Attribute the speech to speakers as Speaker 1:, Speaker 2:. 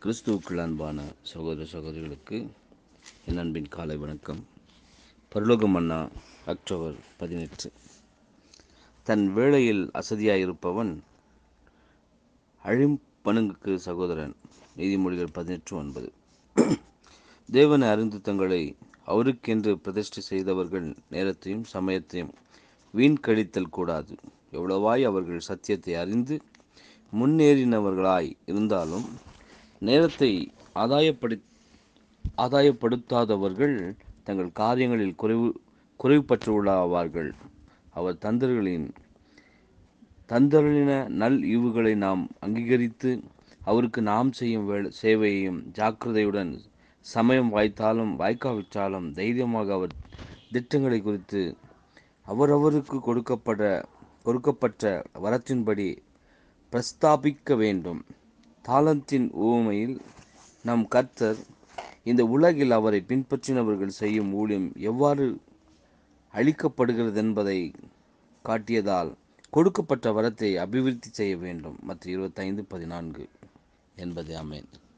Speaker 1: கிறிஸ்துவுக்குள் அன்பான சகோதர சகோதரிகளுக்கு என் அன்பின் காலை வணக்கம் பரலோக மன்னா அக்டோபர் பதினெட்டு தன் வேளையில் அசதியாயிருப்பவன் அழிம்பணுங்குக்கு சகோதரன் நீதிமொழிகள் பதினெட்டு ஒன்பது தேவனை அறிந்து தங்களை அவருக்கென்று பிரதிஷ்டை செய்தவர்கள் நேரத்தையும் சமயத்தையும் வீண் கழித்தல் கூடாது எவ்வளவாய் அவர்கள் சத்தியத்தை அறிந்து முன்னேறினவர்களாய் இருந்தாலும் நேரத்தை ஆதாயப்படி ஆதாயப்படுத்தாதவர்கள் தங்கள் காரியங்களில் குறைவு குறைவுபற்றுள்ளாவார்கள் அவர் தந்தர்களின் தந்தர்களின நல் ஈவுகளை நாம் அங்கீகரித்து அவருக்கு நாம் செய்யும் வேலை சேவையையும் ஜாக்கிரதையுடன் சமயம் வாய்த்தாலும் வாய்க்காவிட்டாலும் தைரியமாக அவர் திட்டங்களை குறித்து அவரவருக்கு கொடுக்கப்பட கொடுக்கப்பட்ட வரத்தின்படி பிரஸ்தாபிக்க வேண்டும் தாளத்தின் ஊமையில் நம் கர்த்தர் இந்த உலகில் அவரை பின்பற்றினவர்கள் செய்யும் ஊழியம் எவ்வாறு அளிக்கப்படுகிறது என்பதை காட்டியதால் கொடுக்கப்பட்ட வரத்தை அபிவிருத்தி செய்ய வேண்டும் மற்ற இருபத்தைந்து பதினான்கு என்பது அமேன்